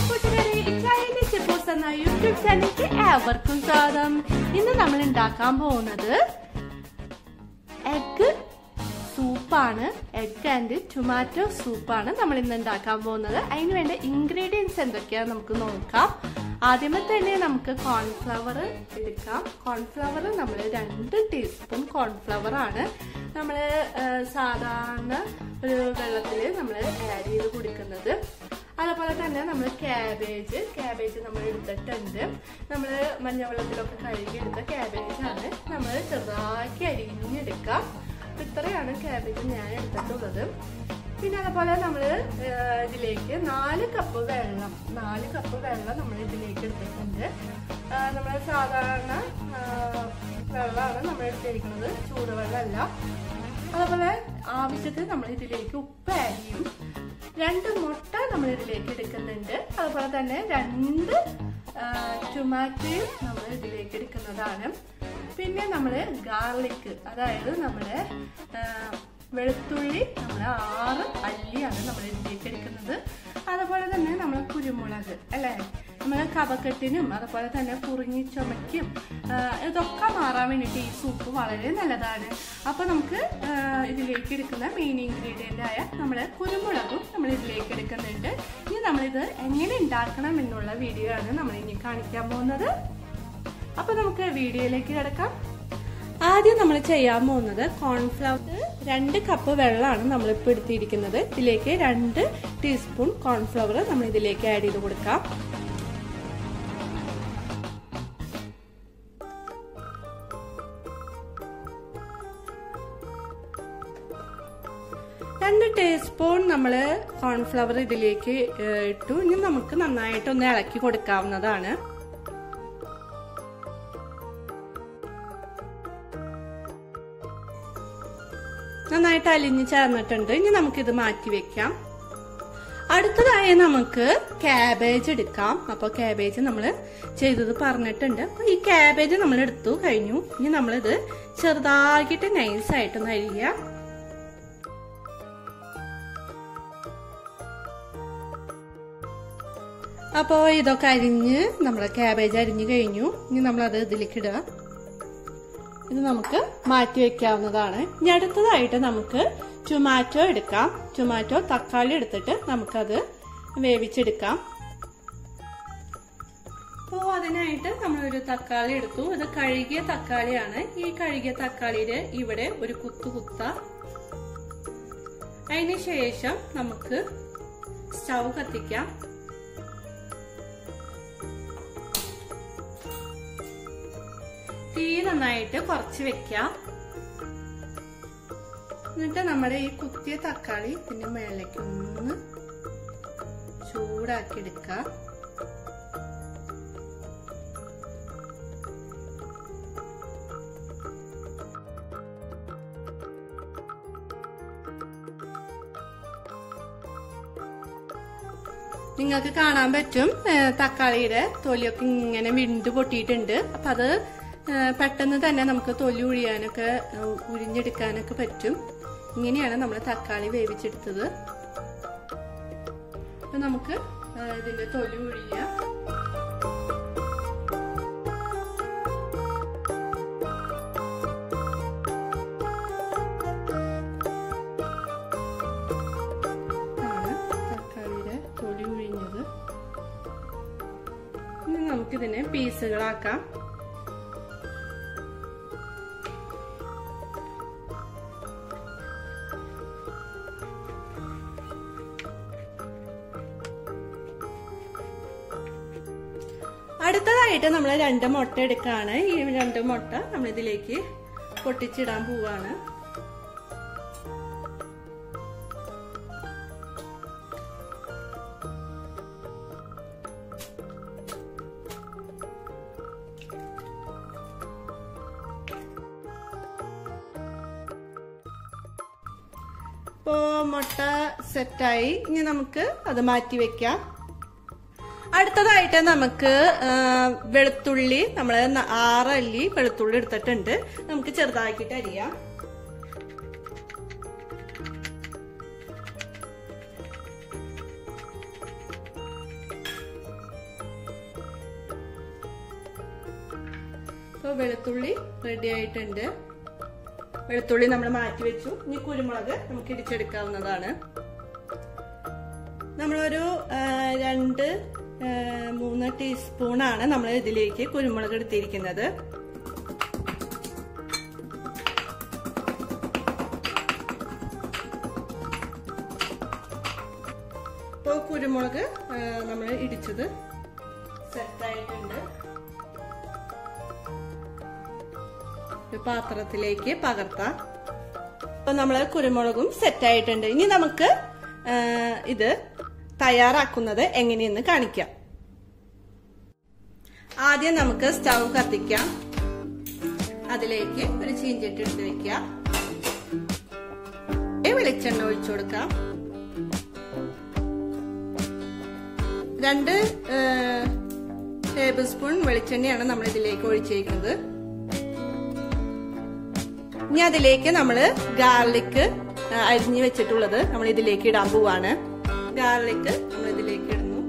കൂട്ടുകാരെ ഇറ്റാലിയൻ ചിപ്പോസ് എന്ന യൂട്യൂബ് ചാനലിലേക്ക് ഏവർക്കും സ്വാഗതം ഇന്ന് നമ്മൾ ഉണ്ടാക്കാൻ പോകുന്നത് എഗ് സൂപ്പാണ് എഗ് ആൻഡ് ടൊമാറ്റോ സൂപ്പാണ് നമ്മൾ ഇന്ന് ഉണ്ടാക്കാൻ പോകുന്നത് അതിന് വേണ്ട ഇൻഗ്രീഡിയൻസ് എന്തൊക്കെയാണെന്ന് നമുക്ക് നോക്കാം ആദ്യമേ തന്നെ നമുക്ക് കോൺഫ്ലവർ എടുക്കാം കോൺഫ്ലവർ നമ്മൾ രണ്ട് ടീസ്പൂൺ കോൺഫ്ലവർ ആണ് നമ്മൾ സാധാരണ ഒരു വെള്ളത്തിൽ നമ്മൾ ആഡ് ചെയ്ത് കുടിക്കുന്നത് അതുപോലെ തന്നെ നമ്മൾ ക്യാബേജ് ക്യാബേജ് നമ്മൾ എടുത്തിട്ടുണ്ട് നമ്മൾ മഞ്ഞവെള്ളത്തിലൊക്കെ കഴുകി എടുത്ത ക്യാബേജ് ആണ് നമ്മൾ ചെറുതാക്കി അരിഞ്ഞെടുക്കാം അപ്പൊ ഇത്രയാണ് ക്യാബേജ് ഞാൻ എടുത്തിട്ടുള്ളത് പിന്നെ അതുപോലെ നമ്മൾ ഇതിലേക്ക് നാല് കപ്പ് വെള്ളം നാല് കപ്പ് വെള്ളം നമ്മൾ ഇതിലേക്ക് എടുത്തിട്ടുണ്ട് നമ്മൾ സാധാരണ ആ, വെള്ളമാണ് നമ്മൾ എടുത്തിരിക്കുന്നത് ചൂടുവെള്ളമല്ല അതുപോലെ ആവശ്യത്തിന് നമ്മൾ ഇതിലേക്ക് ഉപ്പ് ആഡ് ചെയ്യും രണ്ട് മുട്ട നമ്മൾ ഇതിലേക്ക് എടുക്കുന്നുണ്ട് അതുപോലെ തന്നെ രണ്ട് ടൊമാറ്റോയും നമ്മൾ ഇതിലേക്ക് എടുക്കുന്നതാണ് പിന്നെ നമ്മൾ ഗാർലിക് അതായത് നമ്മുടെ ആ, വെളുത്തുള്ളി നമ്മൾ ആറ് അല്ലിയാണ് നമ്മൾ ഇതിലേക്ക് എടുക്കുന്നത് അതുപോലെ തന്നെ നമ്മൾ കുരുമുളക് അല്ലേ നമ്മൾ കഫക്കെട്ടിനും അതുപോലെ തന്നെ കുറുങ്ങി ചുമയ്ക്കും ആ, ഇതൊക്കെ മാറാൻ വേണ്ടിയിട്ട് ഈ സൂപ്പ് വളരെ നല്ലതാണ് അപ്പോൾ നമുക്ക് ആ, ഇതിലേക്ക് എടുക്കുന്ന മെയിൻ ഇൻഗ്രീഡിയൻ്റ് ആയ നമ്മൾ കുരുമുളകും നമ്മൾ ഇതിലേക്ക് എടുക്കുന്നുണ്ട് ഇനി നമ്മളിത് എങ്ങനെ ഉണ്ടാക്കണം എന്നുള്ള വീഡിയോ ആണ് നമ്മൾ ഇനി കാണിക്കാൻ പോകുന്നത് അപ്പോൾ നമുക്ക് വീഡിയോയിലേക്ക് കിടക്കാം ആദ്യം നമ്മൾ ചെയ്യാൻ പോകുന്നത് കോൺഫ്ലവർ രണ്ട് കപ്പ് വെള്ളമാണ് നമ്മളിപ്പോൾ എടുത്തിരിക്കുന്നത് ഇതിലേക്ക് രണ്ട് ടീസ്പൂൺ കോൺഫ്ലവർ നമ്മൾ ഇതിലേക്ക് ആഡ് ചെയ്ത് കൊടുക്കാം രണ്ട് ടീസ്പൂൺ നമ്മൾ കോൺഫ്ലവർ ഇതിലേക്ക് ഏഹ്, ഇട്ടു ഇനി നമുക്ക് നന്നായിട്ടൊന്ന് ഇളക്കി കൊടുക്കാവുന്നതാണ് നന്നായിട്ട് അലിഞ്ഞ് ചേർന്നിട്ടുണ്ട് ഇനി നമുക്കിത് മാറ്റി വെക്കാം അടുത്തതായി നമുക്ക് ക്യാബേജ് എടുക്കാം അപ്പോൾ ക്യാബേജ് നമ്മൾ ചെയ്തത് പറഞ്ഞിട്ടുണ്ട് അപ്പോൾ ഈ ക്യാബേജ് നമ്മൾ എടുത്തു കഴിഞ്ഞു ഇനി നമ്മളിത് ചെറുതാക്കിയിട്ട് നൈസായിട്ടൊന്ന് അരിയുക അപ്പോൾ ഇതൊക്കെ അരിഞ്ഞ് നമ്മൾ ക്യാബേജ് അരിഞ്ഞു കഴിഞ്ഞു ഇനി നമ്മളത് ഇതിലേക്ക് ഇടുക ഇത് നമുക്ക് മാറ്റി വെക്കാവുന്നതാണ് ഇനി അടുത്തതായിട്ട് നമുക്ക് ടൊമാറ്റോ എടുക്കാം ടൊമാറ്റോ തക്കാളി എടുത്തിട്ട് നമുക്കത് വേവിച്ചെടുക്കാം അപ്പോൾ അതിനായിട്ട് നമ്മളൊരു തക്കാളി എടുത്തു ഇത് കഴുകിയ തക്കാളിയാണ് ഈ കഴുകിയ തക്കാളിയിൽ ഇവിടെ ഒരു കുത്തു കുത്ത അതിന് ശേഷം നമുക്ക് സ്റ്റൗ കത്തിക്കാം തീ നന്നായിട്ട് കുറച്ച് വെക്കാം എന്നിട്ട് നമ്മുടെ ഈ കുത്തിയ തക്കാളി ഇതിന്റെ മേലേക്ക് ഒന്ന് ചൂടാക്കി എടുക്കാം നിങ്ങൾക്ക് കാണാൻ പറ്റും ഏഹ് തക്കാളിയുടെ തൊലിയൊക്കെ ഇങ്ങനെ വിണ്ടു പൊട്ടിയിട്ടുണ്ട് അപ്പൊ അത് ഏഹ് പെട്ടെന്ന് തന്നെ നമുക്ക് തൊലി ഉഴിയാനൊക്കെ ഏഹ് ഉരിഞ്ഞെടുക്കാനൊക്കെ പറ്റും ഇങ്ങനെയാണ് നമ്മൾ തക്കാളി വേവിച്ചെടുത്തത് അപ്പൊ നമുക്ക് ഏഹ് ഇതിന്റെ തൊലി ഉഴിയാം ആണ് തക്കാളിയുടെ തൊലി ഉഴിഞ്ഞത് ഇനി നമുക്കിതിനെ പീസുകളാക്കാം അടുത്തതായിട്ട് നമ്മൾ രണ്ട് മുട്ട എടുക്കാണ് ഈ രണ്ട് മുട്ട നമ്മൾ ഇതിലേക്ക് പൊട്ടിച്ചിടാൻ പോവാണ് ഇപ്പോ മുട്ട സെറ്റായി ഇനി നമുക്ക് അത് മാറ്റി വെക്കാം അടുത്തതായിട്ട് നമുക്ക് ആ, വെളുത്തുള്ളി നമ്മൾ ആറല്ലി വെളുത്തുള്ളി എടുത്തിട്ടുണ്ട് നമുക്ക് ചെറുതാക്കിയിട്ട് അരിയാം ഇപ്പോൾ വെളുത്തുള്ളി റെഡി ആയിട്ടുണ്ട് വെളുത്തുള്ളി നമ്മൾ മാറ്റി വെച്ചു ഇനി കുരുമുളക് നമുക്ക് ഇടിച്ചെടുക്കാവുന്നതാണ് നമ്മളൊരു ആ, രണ്ട് ആ, മൂന്ന് ടീസ്പൂണാണ് നമ്മൾ ഇതിലേക്ക് കുരുമുളക് എടുത്തിരിക്കുന്നത് ഇപ്പോൾ കുരുമുളക് നമ്മൾ ഇടിച്ചത് സെറ്റായിട്ടുണ്ട് ഒരു പാത്രത്തിലേക്ക് പകർത്താം അപ്പൊ നമ്മള് കുരുമുളകും സെറ്റായിട്ടുണ്ട് ഇനി നമുക്ക് ആ, ഇത് തയ്യാറാക്കുന്നത് എങ്ങനെയെന്ന് കാണിക്കാം ആദ്യം നമുക്ക് സ്റ്റൗ കത്തിക്കാം അതിലേക്ക് ഒരു ചീഞ്ചട്ടി എടുത്ത് വെക്കാം വെളിച്ചെണ്ണ ഒഴിച്ചു കൊടുക്കാം രണ്ട് ടേബിൾ സ്പൂൺ വെളിച്ചെണ്ണയാണ് നമ്മൾ ഇതിലേക്ക് ഒഴിച്ചിരിക്കുന്നത് ഇനി അതിലേക്ക് നമ്മൾ ഗാർലിക് അരിഞ്ഞു വെച്ചിട്ടുള്ളത് നമ്മൾ ഇതിലേക്ക് ഇടാൻ പോവാണ് ഗാർലിക് നമ്മൾ ഇതിലേക്ക് ഇടുന്നു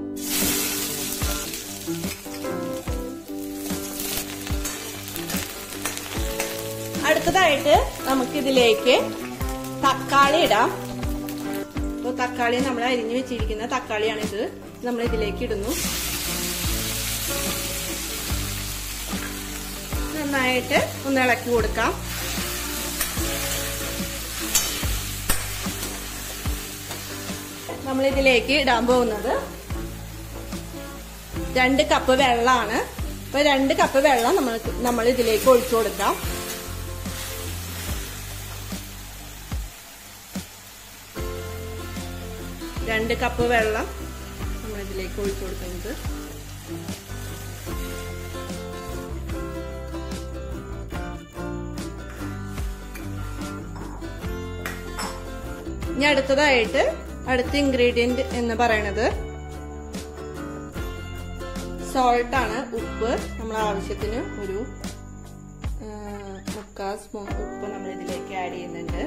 അടുത്തതായിട്ട് നമുക്ക് ഇതിലേക്ക് തക്കാളി ഇടാം അപ്പോൾ തക്കാളി നമ്മൾ അരിഞ്ഞു വെച്ചിരിക്കുന്ന തക്കാളിയാണിത് നമ്മൾ ഇതിലേക്ക് ഇടുന്നു നന്നായിട്ട് ഒന്ന് ഇളക്കി കൊടുക്കാം നമ്മൾ ഇതിലേക്ക് ഇടാൻ പോകുന്നത് രണ്ട് കപ്പ് വെള്ളമാണ് അപ്പൊ രണ്ട് കപ്പ് വെള്ളം നമ്മൾ നമ്മൾ ഇതിലേക്ക് ഒഴിച്ചു കൊടുക്കാം രണ്ട് കപ്പ് വെള്ളം നമ്മൾ ഇതിലേക്ക് ഒഴിച്ചു കൊടുക്കുന്നത് ഇനി അടുത്തതായിട്ട് അടുത്ത ഇൻഗ്രീഡിയന്റ് എന്ന് പറയുന്നത് സോൾട്ട് ആണ് ഉപ്പ് നമ്മൾ ആവശ്യത്തിന് ഒരു മുക്കാൽ സ്പൂൺ ഉപ്പ് നമ്മൾ ഇതിലേക്ക് ആഡ് ചെയ്യുന്നുണ്ട്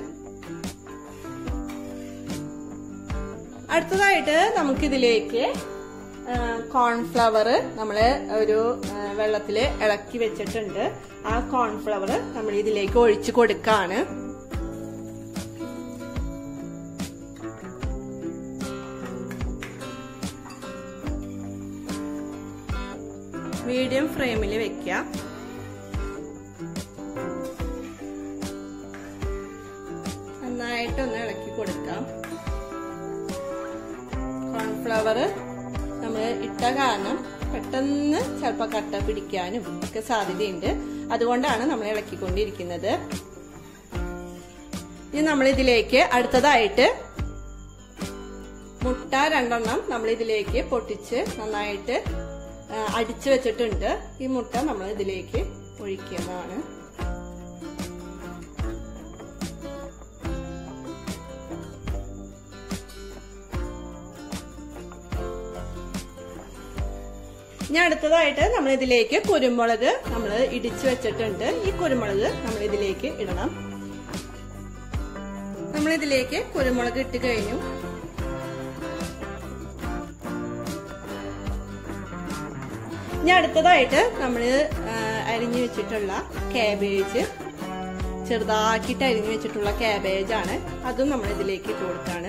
അടുത്തതായിട്ട് നമുക്കിതിലേക്ക് കോൺഫ്ലവർ നമ്മൾ ഒരു വെള്ളത്തിൽ ഇളക്കി വെച്ചിട്ടുണ്ട് ആ കോൺഫ്ലവർ നമ്മൾ ഇതിലേക്ക് ഒഴിച്ചു കൊടുക്കാണ് മീഡിയം ഫ്ലെയിമിൽ വെക്കാം നന്നായിട്ടൊന്ന് ഇളക്കി കൊടുക്കാം കോൺഫ്ലവർ നമ്മൾ ഇട്ട കാരണം പെട്ടെന്ന് ചിലപ്പോൾ കട്ട പിടിക്കാനും ഒക്കെ സാധ്യതയുണ്ട് അതുകൊണ്ടാണ് നമ്മൾ ഇളക്കിക്കൊണ്ടിരിക്കുന്നത് ഇനി നമ്മൾ ഇതിലേക്ക് അടുത്തതായിട്ട് മുട്ട രണ്ടെണ്ണം നമ്മൾ ഇതിലേക്ക് പൊട്ടിച്ച് നന്നായിട്ട് അടിച്ചു വെച്ചിട്ടുണ്ട് ഈ മുട്ട നമ്മൾ ഇതിലേക്ക് ഒഴിക്കുന്നതാണ് ഇനി അടുത്തതായിട്ട് നമ്മൾ ഇതിലേക്ക് കുരുമുളക് നമ്മൾ ഇടിച്ചു വെച്ചിട്ടുണ്ട് ഈ കുരുമുളക് നമ്മൾ ഇതിലേക്ക് ഇടണം നമ്മൾ ഇതിലേക്ക് കുരുമുളക് ഇട്ട് കഴിഞ്ഞു ഇനി അടുത്തതായിട്ട് നമ്മൾ അരിഞ്ഞു വെച്ചിട്ടുള്ള കാബേജ് ചെറുതാക്കിയിട്ട് അരിഞ്ഞു വെച്ചിട്ടുള്ള കാബേജ് ആണ് അതും നമ്മൾ ഇതിലേക്ക് ഇട്ട് കൊടുക്കാണ്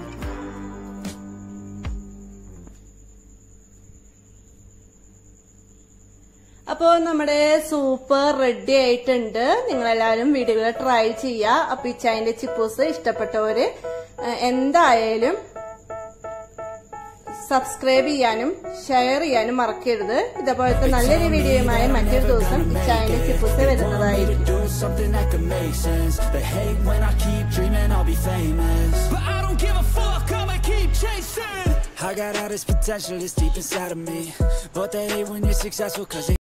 അപ്പോൾ നമ്മുടെ സൂപ്പ് റെഡി ആയിട്ടുണ്ട് നിങ്ങളെല്ലാവരും വീഡിയോകൾ ട്രൈ ചെയ്യുക അപ്പൊ ഇച്ചായന്റെ ചിപ്പൂസ് ഇഷ്ടപ്പെട്ടവര് എന്തായാലും സബ്സ്ക്രൈബ് ചെയ്യാനും ഷെയർ ചെയ്യാനും മറക്കരുത് ഇതേപോലത്തെ നല്ലൊരു വീഡിയോയുമായി മറ്റൊരു ദിവസം ഇച്ചായന്റെ ചിപ്പൂസ് വരുന്നതായിരിക്കും Doing something that could make sense. They hate when I keep dreaming I'll be famous. But I don't give a fuck, I'ma keep chasing. I got all this potential that's deep inside of me. But they hate when you're successful cause they